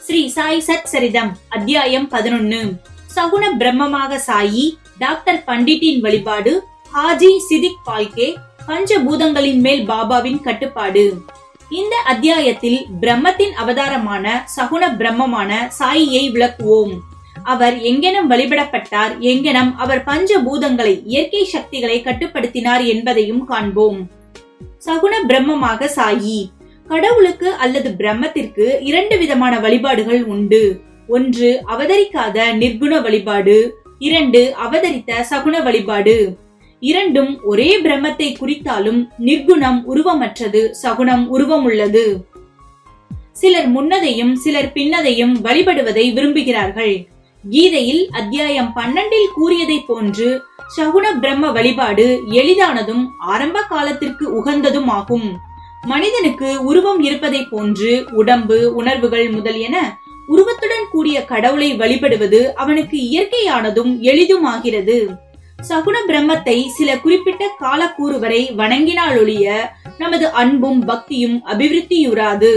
ஸ்ரீ சாய் சத் சரிதம் அத்தியாயம் பதினொன்னு சகுன பிரம்மமாக சாயி டாக்டர் பண்டிட்டின் வழிபாடு ஹாஜி சிதிக் பால்கே பஞ்சபூதங்களின் மேல் பாபாவின் கட்டுப்பாடு இந்த அத்தியாயத்தில் பிரம்மத்தின் அவதாரமான சகுன பிரம்மமான சாயியை விளக்குவோம் அவர் எங்கெனம் வழிபடப்பட்டார் எங்கெனம் அவர் பஞ்சபூதங்களை இயற்கை சக்திகளை கட்டுப்படுத்தினார் என்பதையும் காண்போம் சகுன பிரம்மமாக சாயி கடவுளுக்கு அல்லது பிரம்மத்திற்கு இரண்டு விதமான வழிபாடுகள் உண்டு ஒன்று அவதரிக்காத நிர்குண வழிபாடு இரண்டு அவதரித்த சகுன வழிபாடு இரண்டும் ஒரே பிரம்மத்தை குறித்தாலும் நிர்குணம் உருவமற்றது சகுனம் உருவமுள்ளது சிலர் முன்னதையும் சிலர் பின்னதையும் வழிபடுவதை விரும்புகிறார்கள் கீதையில் அத்தியாயம் பன்னெண்டில் கூறியதை போன்று சகுன பிரம்ம வழிபாடு எளிதானதும் ஆரம்ப காலத்திற்கு உகந்ததும் ஆகும் மனிதனுக்கு உருவம் இருப்பதை போன்று உடம்பு உணர்வுகள் முதலியன உருவத்துடன் கூடிய கடவுளை வழிபடுவது அவனுக்கு இயற்கையானதும் எளிதுமாகிறது சகுன பிரம்மத்தை சில குறிப்பிட்ட காலக்கூறு வரை வணங்கினாலொழிய நமது அன்பும் பக்தியும் அபிவிருத்தியுறாது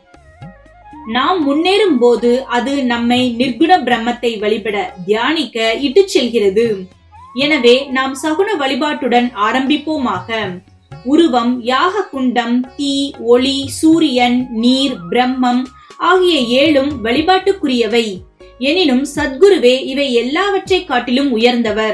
நாம் முன்னேறும் போது அது நம்மை நிர்குண பிரம்மத்தை வழிபட தியானிக்க இட்டுச் செல்கிறது எனவே நாம் சகுன வழிபாட்டுடன் ஆரம்பிப்போமாக உருவம் யாக குண்டம் தீ ஒளி சூரியன் நீர் பிரம்மம் ஆகிய ஏழும் வழிபாட்டுக்குரியவை எனினும் சத்குருவே இவை எல்லாவற்றை காட்டிலும் உயர்ந்தவர்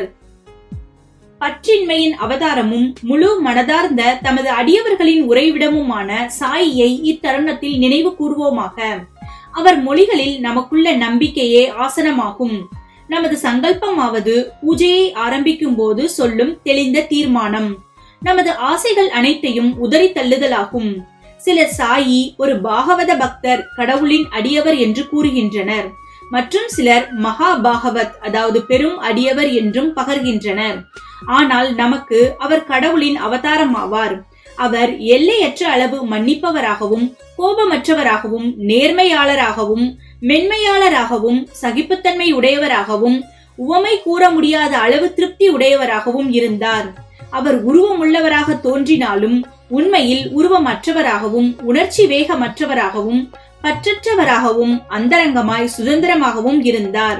பற்றின்மையின் அவதாரமும் முழு மனதார்ந்த தமது அடியவர்களின் உறைவிடமுமான சாயியை இத்தருணத்தில் நினைவு கூறுவோமாக அவர் மொழிகளில் நமக்குள்ள நம்பிக்கையே ஆசனமாகும் நமது சங்கல்பமாவது பூஜையை ஆரம்பிக்கும் போது சொல்லும் தெளிந்த தீர்மானம் நமது ஆசைகள் அனைத்தையும் உதறி தள்ளுதலாகும் சிலர் சாயி ஒரு பாகவத பக்தர் கடவுளின் அடியவர் என்று கூறுகின்றனர் மற்றும் சிலர் மகா பாகவத் அதாவது பெரும் அடியவர் என்றும் பகர்கின்றனர் ஆனால் நமக்கு அவர் கடவுளின் அவதாரம் ஆவார் அவர் எல்லையற்ற அளவு மன்னிப்பவராகவும் கோபமற்றவராகவும் நேர்மையாளராகவும் மென்மையாளராகவும் சகிப்புத்தன்மை உடையவராகவும் உவமை கூற முடியாத அளவு திருப்தி உடையவராகவும் இருந்தார் அவர் உருவமுள்ளவராக தோன்றினாலும் உண்மையில் உருவமற்றவராகவும் உணர்ச்சி வேகமற்றவராகவும் பற்றற்றவராகவும் அந்தரங்கமாய் சுதந்திரமாகவும் இருந்தார்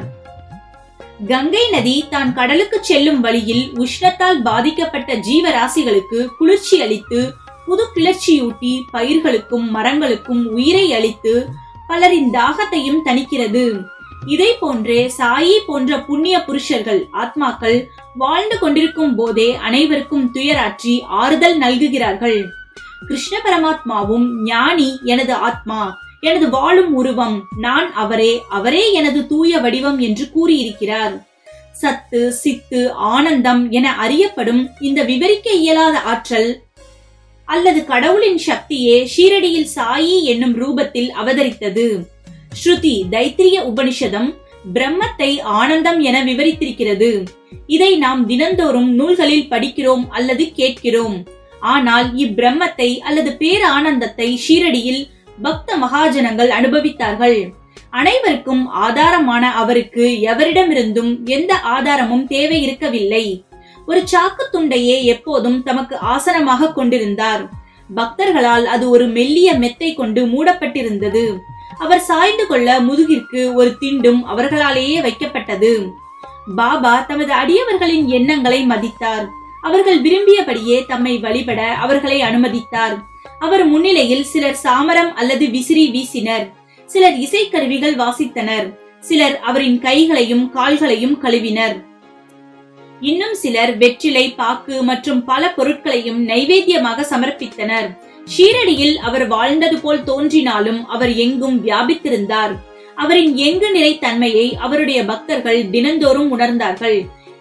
கங்கை நதி தான் கடலுக்கு செல்லும் வழியில் உஷ்ணத்தால் பாதிக்கப்பட்ட ஜீவராசிகளுக்கு குளிர்ச்சி அளித்து புது கிளர்ச்சியூட்டி பயிர்களுக்கும் மரங்களுக்கும் உயிரை அளித்து பலரின் தாகத்தையும் தணிக்கிறது இதை போன்றே சாயி போன்ற புண்ணிய புருஷர்கள் ஆத்மாக்கள் வாழ்ந்து கொண்டிருக்கும் போதே அனைவருக்கும் துயராற்றி ஆறுதல் நல்குகிறார்கள் கிருஷ்ண பரமாத்மாவும் ஞானி எனது ஆத்மா எனது வாழும் உருவம் நான் அவரே அவரே எனது தூய வடிவம் என்று கூறியிருக்கிறார் சத்து சித்து ஆனந்தம் என அறியப்படும் இந்த விவரிக்க இயலாத ஆற்றல் அல்லது கடவுளின் சக்தியே ஷீரடியில் சாயி என்னும் ரூபத்தில் அவதரித்தது ஸ்ருதி தைத்திரிய உபனிஷதம் பிரம்மத்தை ஆனந்தம் என விவரித்திருக்கிறது இதை நாம் தினந்தோறும் நூல்களில் படிக்கிறோம் அல்லது கேட்கிறோம் ஆனால் இப்பிரம்மத்தை அல்லது பேரானந்தத்தை ஷீரடியில் பக்த மகாஜனங்கள் அனுபவித்தார்கள் அனைவருக்கும் ஆதாரமான அவருக்கு எவரிடமிருந்தும் எந்த ஆதாரமும் தேவை இருக்கவில்லை ஒரு சாக்கு துண்டையே எப்போதும் தமக்கு ஆசனமாக கொண்டிருந்தார் பக்தர்களால் அது ஒரு மெல்லிய மெத்தை கொண்டு மூடப்பட்டிருந்தது அவர் சாய்ந்து கொள்ள முதுகிற்கு ஒரு திண்டும் அவர்களாலேயே வைக்கப்பட்டது பாபா தமது அடியவர்களின் எண்ணங்களை மதித்தார் அவர்கள் விரும்பியபடியே தம்மை வழிபட அவர்களை அனுமதித்தார் அவர் முன்னிலையில் சிலர் சாமரம் அல்லது விசிறி வீசினர் சிலர் இசைக்கருவிகள் வாசித்தனர் சிலர் அவரின் கைகளையும் கால்களையும் கழுவினர் இன்னும் சிலர் வெற்றிலை பாக்கு மற்றும் பல பொருட்களையும் நைவேத்தியமாக சமர்ப்பித்தனர் ஷீரடியில் அவர் வாழ்ந்தது போல் தோன்றினாலும் அவர் எங்கும் வியாபித்திருந்தார் அவரின் எங்கு நிலை தன்மையை அவருடைய பக்தர்கள் தினந்தோறும் உணர்ந்தார்கள்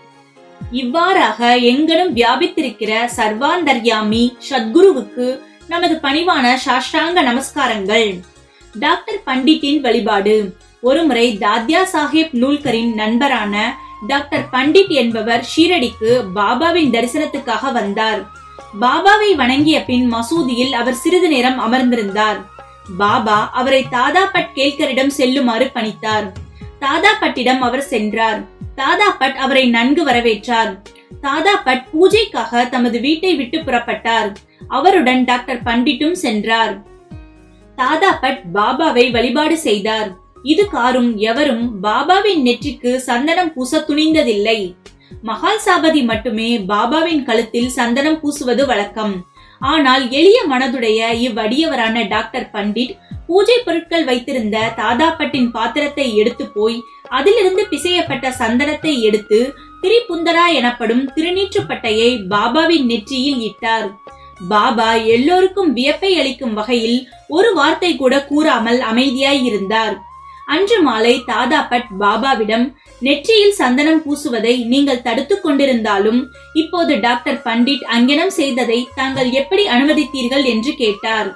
இவ்வாறாக எங்கனும் வியாபித்திருக்கிற சர்வாந்தர்யாமி சத்குருவுக்கு நமது பணிவான சாஷ்டாங்க நமஸ்காரங்கள் டாக்டர் பண்டிட்டின் வழிபாடு ஒருமுறை தாத்யா சாஹேப் நூல்கரின் நண்பரான டாக்டர் பண்டிட் என்பவர் ஷீரடிக்கு பாபாவின் தரிசனத்துக்காக வந்தார் பாபாவை வணங்கிய பின் மசூதியில் அவர் சிறிது நேரம் அமர்ந்திருந்தார் பாபா அவரை தாதா பட் கேல்கரிடம் செல்லுமாறு பணித்தார் தாதா பட்டிடம் அவர் சென்றார் தாதா பட் அவரை நன்கு வரவேற்றார் தாதா பட் பூஜைக்காக தமது வீட்டை விட்டு புறப்பட்டார் அவருடன் டாக்டர் பண்டிட்டும் சென்றார் தாதா பட் பாபாவை வழிபாடு செய்தார் இது காரும் எவரும் பாபாவின் நெற்றிக்கு சந்தனம் பூச துணிந்ததில்லை மகால் சாபதி மட்டுமே பாபாவின் கழுத்தில் சந்தனம் பூசுவது வழக்கம் ஆனால் எளிய மனதுடைய இவ்வடியவரான டாக்டர் பண்டிட் பூஜை பொருட்கள் வைத்திருந்த தாதாப்பட்டின் பாத்திரத்தை எடுத்து போய் அதிலிருந்து பிசையப்பட்ட சந்தனத்தை எடுத்து திரிபுந்தரா எனப்படும் திருநீற்றுப்பட்டையை பாபாவின் நெற்றியில் இட்டார் பாபா எல்லோருக்கும் வியப்பை அளிக்கும் வகையில் ஒரு வார்த்தை கூட கூறாமல் அமைதியாய் இருந்தார் அன்று மாலை தாதாபட் பாபாவிடம் நெற்றியில் சந்தனம் பூசுவதை நீங்கள் தடுத்துக் கொண்டிருந்தாலும் இப்போது டாக்டர் பண்டிட் அங்கனம் செய்ததை தாங்கள் எப்படி அனுமதித்தீர்கள் என்று கேட்டார்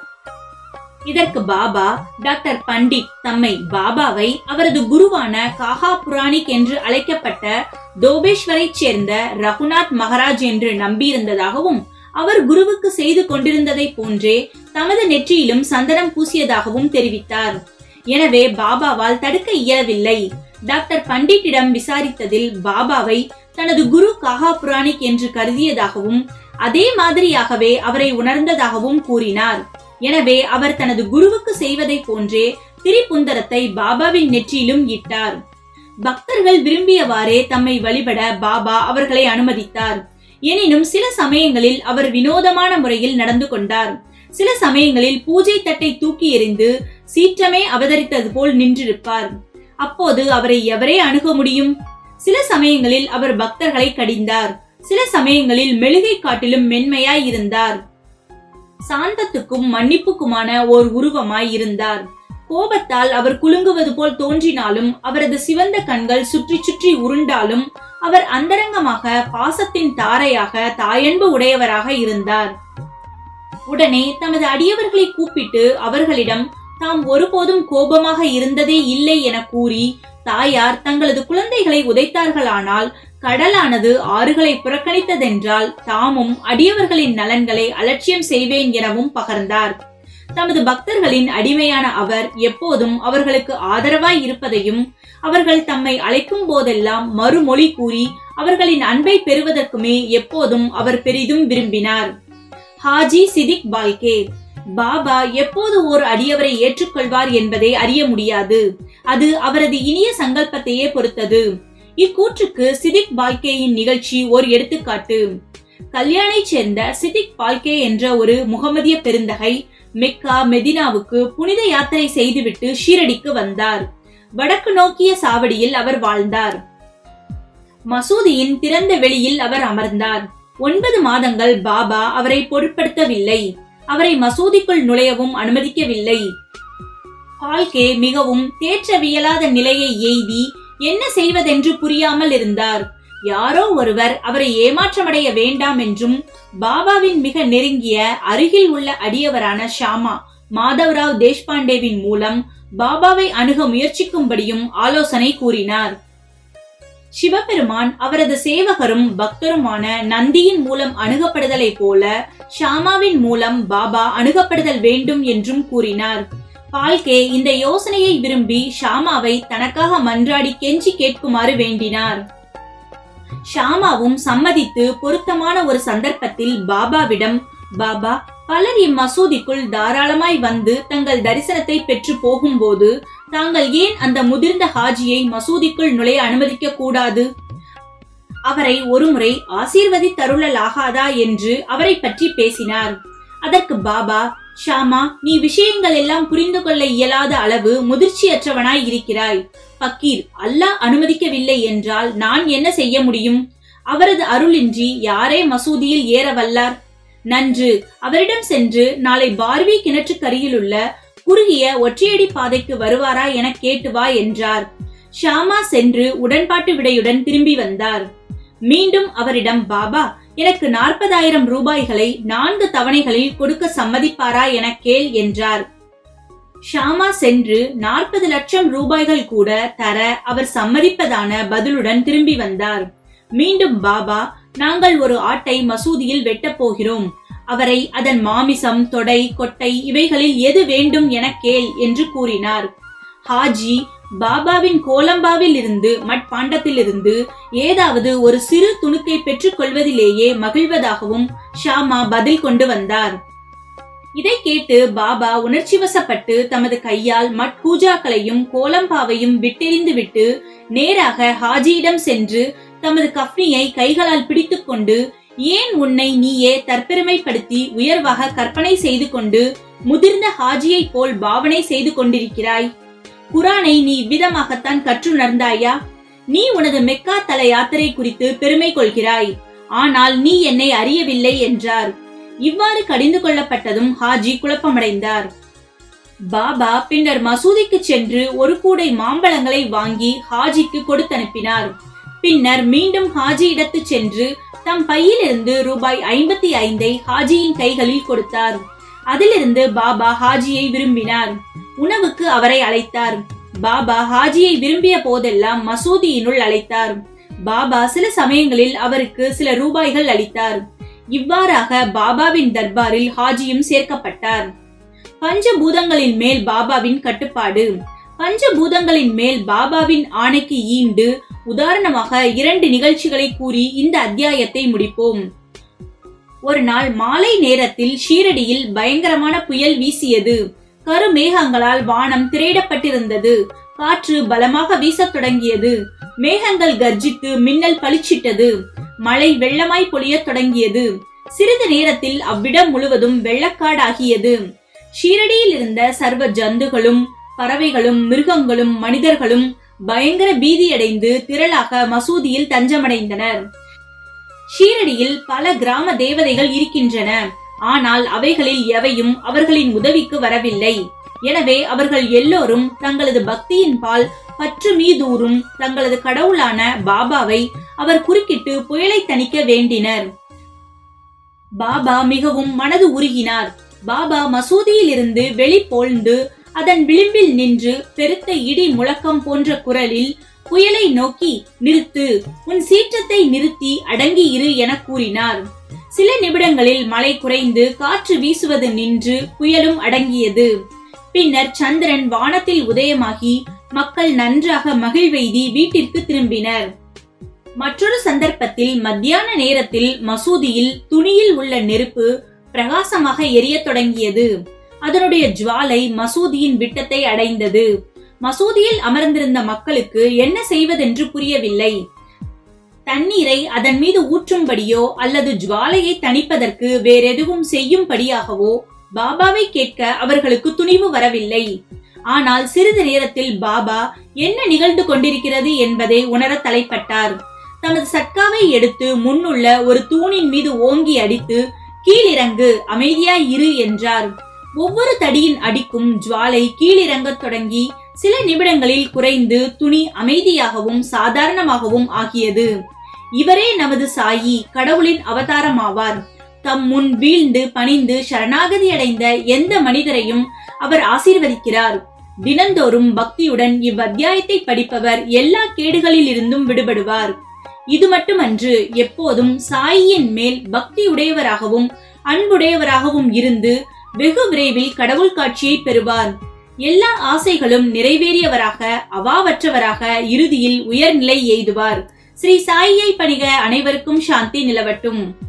இதற்கு பாபா டாக்டர் பண்டிட் தம்மை பாபாவை அவரது குருவான காஹா புராணிக் என்று அழைக்கப்பட்ட தோபேஸ்வரைச் சேர்ந்த ரகுநாத் மகாராஜ் என்று நம்பியிருந்ததாகவும் அவர் குருவுக்கு செய்து கொண்டிருந்ததை போன்றே தமது நெற்றியிலும் சந்தனம் பூசியதாகவும் தெரிவித்தார் எனவே பாபாவால் தடுக்க இயலவில்லை டாக்டர் பண்டிட்டிடம் விசாரித்ததில் பாபாவை தனது குரு காஹா புராணிக் என்று கருதியதாகவும் அதே மாதிரியாகவே அவரை உணர்ந்ததாகவும் கூறினார் எனவே அவர் தனது குருவுக்கு செய்வதை போன்றே திரிபுந்தரத்தை பாபாவின் நெற்றியிலும் இட்டார் பக்தர்கள் விரும்பியவாறே தம்மை வழிபட பாபா அவர்களை அனுமதித்தார் எனினும் சில சமயங்களில் அவர் வினோதமான முறையில் நடந்து கொண்டார் சில சமயங்களில் பூஜை தட்டை தூக்கி எறிந்து சீற்றமே அவதரித்தது போல் நின்றிருப்பார் அப்போது அவரை எவரே அணுக முடியும் சில சமயங்களில் அவர் பக்தர்களை கடிந்தார் சில சமயங்களில் மெழுகை காட்டிலும் மென்மையாய் இருந்தார் சாந்தத்துக்கும் மன்னிப்புக்குமான ஓர் உருவமாய் இருந்தார் கோபத்தால் அவர் குலுங்குவது போல் தோன்றினாலும் அவரது சிவந்த கண்கள் சுற்றி சுற்றி உருண்டாலும் அவர் அந்தரங்கமாக பாசத்தின் தாரையாக தாயன்பு உடையவராக இருந்தார் உடனே தமது அடியவர்களை கூப்பிட்டு அவர்களிடம் தாம் ஒருபோதும் கோபமாக இருந்ததே இல்லை என கூறி தாயார் தங்களது குழந்தைகளை உதைத்தார்களானால் கடலானது ஆறுகளை புறக்கணித்ததென்றால் தாமும் அடியவர்களின் நலன்களை அலட்சியம் செய்வேன் எனவும் பகர்ந்தார் தமது பக்தர்களின் அடிமையான அவர் எப்போதும் அவர்களுக்கு ஆதரவாய் இருப்பதையும் அவர்கள் தம்மை அழைக்கும் போதெல்லாம் மறுமொழி கூறி அவர்களின் அன்பை பெறுவதற்குமே எப்போதும் அவர் பெரிதும் விரும்பினார் ஹாஜி சிதிக் பால்கே பாபா எப்போது ஓர் அடியவரை ஏற்றுக்கொள்வார் என்பதை அறிய முடியாது அது அவரது இனிய சங்கல்பத்தையே பொறுத்தது இக்கூற்றுக்கு சிதிக் பால்கேயின் நிகழ்ச்சி ஒரு எடுத்துக்காட்டு கல்யாணை சேர்ந்த சிதிக் பால்கே என்ற ஒரு முகமதிய பெருந்தகை மெக்கா மெதினாவுக்கு புனித யாத்திரை செய்துவிட்டு ஷீரடிக்கு வந்தார் வடக்கு நோக்கிய சாவடியில் அவர் வாழ்ந்தார் மசூதியின் திறந்த வெளியில் அவர் அமர்ந்தார் ஒன்பது மாதங்கள் பாபா அவரை பொருட்படுத்தவில்லை அவரை மசூதிக்குள் நுழையவும் அனுமதிக்கவில்லை பால்கே மிகவும் தேற்றவியலாத நிலையை எய்தி என்ன செய்வதென்று புரியாமல் இருந்தார் யாரோ ஒருவர் அவரை ஏமாற்றமடைய வேண்டாம் என்றும் பாபாவின் மிக நெருங்கிய அருகில் உள்ள அடியவரான ஷாமா மாதவராவ் தேஷ்பாண்டேவின் மூலம் பாபாவை அணுக முயற்சிக்கும்படியும் ஆலோசனை கூறினார் சிவபெருமான் அவரது சேவகரும் பக்தருமான நந்தியின் மூலம் அணுகப்படுதலைப் போல ஷாமாவின் மூலம் பாபா அணுகப்படுதல் வேண்டும் என்றும் கூறினார் பால்கே இந்த யோசனையை விரும்பி ஷாமாவை தனக்காக மன்றாடி கெஞ்சி கேட்குமாறு வேண்டினார் ஷாமாவும் சம்மதித்து பொருத்தமான ஒரு சந்தர்ப்பத்தில் பாபாவிடம் பாபா பலர் இம்மசூதிக்குள் தாராளமாய் வந்து தங்கள் தரிசனத்தை பெற்று போகும்போது தாங்கள் ஏன் அந்த முதிர்ந்த ஹாஜியை மசூதிக்குள் நுழைய அனுமதிக்க கூடாது அவரை ஒருமுறை ஆசீர்வதி தருளலாகாதா என்று அவரை பற்றி பேசினார் அதற்கு பாபா ஷாமா நீ விஷயங்கள் எல்லாம் புரிந்து கொள்ள இயலாத அளவு முதிர்ச்சியற்றவனாய் இருக்கிறாய் பக்கீர் அல்லாஹ் அனுமதிக்கவில்லை என்றால் நான் என்ன செய்ய முடியும் அவரது அருளின்றி யாரே மசூதியில் ஏற வல்லார் நன்று அவரிடம் சென்று நாளை பார்வி கிணற்றுக்கருகிலுள்ள குறுகிய ஒற்றையடி பாதைக்கு வருவாரா என கேட்டு வா என்றார் ஷாமா சென்று உடன்பாட்டு விடையுடன் திரும்பி வந்தார் மீண்டும் அவரிடம் பாபா எனக்கு நாற்பதாயிரம் ரூபாய்களை நான்கு தவணைகளில் கொடுக்க சம்மதிப்பாரா என கேள் என்றார் ஷாமா சென்று நாற்பது லட்சம் ரூபாய்கள் கூட தர அவர் சம்மதிப்பதான பதிலுடன் திரும்பி வந்தார் மீண்டும் பாபா நாங்கள் ஒரு ஆட்டை மசூதியில் வெட்டப் போகிறோம் அவரை அதன் மாமிசம் தொடை கொட்டை இவைகளில் எது வேண்டும் என கேள் என்று கூறினார் ஹாஜி பாபாவின் கோலம்பாவில் இருந்து மட்பாண்டத்தில் இருந்து ஏதாவது ஒரு சிறு துணுக்கை பெற்றுக் கொள்வதிலேயே மகிழ்வதாகவும் ஷாமா பதில் கொண்டு வந்தார் இதை கேட்டு பாபா உணர்ச்சி வசப்பட்டு தமது கையால் மட்பூஜாக்களையும் கோலம்பாவையும் விட்டெறிந்து விட்டு நேராக ஹாஜியிடம் சென்று தமது கஃப்னியை கைகளால் பிடித்துக்கொண்டு ஏன் உன்னை நீயே தற்பெருமைப்படுத்தி உயர்வாக கற்பனை செய்து கொண்டு முதிர்ந்த ஹாஜியைப் போல் பாவனை செய்து கொண்டிருக்கிறாய் குரானை நீ இவ்விதமாகத்தான் கற்றுணர்ந்தாயா நீ உனது மெக்கா தல யாத்திரை குறித்து பெருமை கொள்கிறாய் ஆனால் நீ என்னை அறியவில்லை என்றார் இவ்வாறு கடிந்து கொள்ளப்பட்டதும் ஹாஜி குழப்பமடைந்தார் பாபா பின்னர் மசூதிக்கு சென்று ஒரு கூடை மாம்பழங்களை வாங்கி ஹாஜிக்கு கொடுத்தனுப்பினார் பின்னர் மீண்டும் ஹாஜி இடத்து சென்று தம் பையிலிருந்து ரூபாய் ஐம்பத்தி ஐந்தை ஹாஜியின் கைகளில் கொடுத்தார் அதிலிருந்து பாபா ஹாஜியை விரும்பினார் உணவுக்கு அவரை அழைத்தார் பாபா ஹாஜியை விரும்பிய போதெல்லாம் மசூதியினுள் அழைத்தார் பாபா சில சமயங்களில் அவருக்கு சில ரூபாய்கள் அளித்தார் இவ்வாறாக பாபாவின் தர்பாரில் ஹாஜியும் சேர்க்கப்பட்டார் பஞ்சபூதங்களின் மேல் பாபாவின் கட்டுப்பாடு பஞ்சபூதங்களின் மேல் பாபாவின் ஆணைக்கு ஈண்டு உதாரணமாக இரண்டு நிகழ்ச்சிகளை கூறி இந்த அத்தியாயத்தை முடிப்போம் ஒரு நாள் மாலை நேரத்தில் ஷீரடியில் பயங்கரமான புயல் வீசியது கருமேகங்களால் வானம் திரையிடப்பட்டிருந்தது காற்று பலமாக வீசத் தொடங்கியது மேகங்கள் கர்ஜித்து மின்னல் பளிச்சிட்டது மழை வெள்ளமாய் பொழியத் தொடங்கியது சிறிது நேரத்தில் அவ்விடம் முழுவதும் வெள்ளக்காடாகியது ஷீரடியில் இருந்த சர்வ ஜந்துகளும் பறவைகளும் மிருகங்களும் மனிதர்களும் பயங்கர பீதியடைந்து திரளாக மசூதியில் தஞ்சமடைந்தனர் ஷீரடியில் பல கிராம தேவதைகள் இருக்கின்றன ஆனால் அவைகளில் எவையும் அவர்களின் உதவிக்கு வரவில்லை எனவே அவர்கள் எல்லோரும் தங்களது பக்தியின் பால் பற்று மீதூறும் தங்களது கடவுளான பாபாவை அவர் குறுக்கிட்டு புயலை தணிக்க வேண்டினர் பாபா மிகவும் மனது உருகினார் பாபா மசூதியில் இருந்து வெளிப்போழ்ந்து அதன் விளிம்பில் நின்று பெருத்த இடி முழக்கம் போன்ற குரலில் புயலை நோக்கி நிறுத்து உன் சீற்றத்தை நிறுத்தி அடங்கி இரு என கூறினார் சில நிமிடங்களில் மழை குறைந்து காற்று வீசுவது நின்று புயலும் அடங்கியது பின்னர் சந்திரன் வானத்தில் உதயமாகி மக்கள் நன்றாக மகிழ்வெய்தி வீட்டிற்கு திரும்பினர் மற்றொரு சந்தர்ப்பத்தில் மத்தியான நேரத்தில் மசூதியில் துணியில் உள்ள நெருப்பு பிரகாசமாக எரியத் தொடங்கியது அதனுடைய ஜுவாலை மசூதியின் விட்டத்தை அடைந்தது மசூதியில் அமர்ந்திருந்த மக்களுக்கு என்ன செய்வதென்று புரியவில்லை தண்ணீரை அதன் மீது ஊற்றும்படியோ அல்லது ஜுவாலையை தணிப்பதற்கு வேறெதுவும் செய்யும்படியாகவோ பாபாவை கேட்க அவர்களுக்கு துணிவு வரவில்லை ஆனால் சிறிது நேரத்தில் பாபா என்ன நிகழ்ந்து கொண்டிருக்கிறது என்பதை உணர தலைப்பட்டார் தமது சட்காவை எடுத்து முன்னுள்ள ஒரு தூணின் மீது ஓங்கி அடித்து கீழிறங்கு அமைதியாய் இரு என்றார் ஒவ்வொரு தடியின் அடிக்கும் ஜுவாலை கீழிறங்கத் தொடங்கி சில நிமிடங்களில் குறைந்து துணி அமைதியாகவும் சாதாரணமாகவும் ஆகியது இவரே நமது சாயி கடவுளின் அவதாரமாவார் தம் முன் வீழ்ந்து பணிந்து சரணாகதி அடைந்த எந்த மனிதரையும் அவர் ஆசீர்வதிக்கிறார் தினந்தோறும் பக்தியுடன் இவ்வத்தியாயத்தை படிப்பவர் எல்லா கேடுகளில் இருந்தும் விடுபடுவார் இது மட்டுமன்று எப்போதும் சாயியின் மேல் பக்தியுடையவராகவும் அன்புடையவராகவும் இருந்து வெகு விரைவில் கடவுள் காட்சியை பெறுவார் எல்லா ஆசைகளும் நிறைவேறியவராக அவாவற்றவராக இறுதியில் உயர்நிலை எய்துவார் ஸ்ரீ சாயியை பணிக அனைவருக்கும் சாந்தி நிலவட்டும்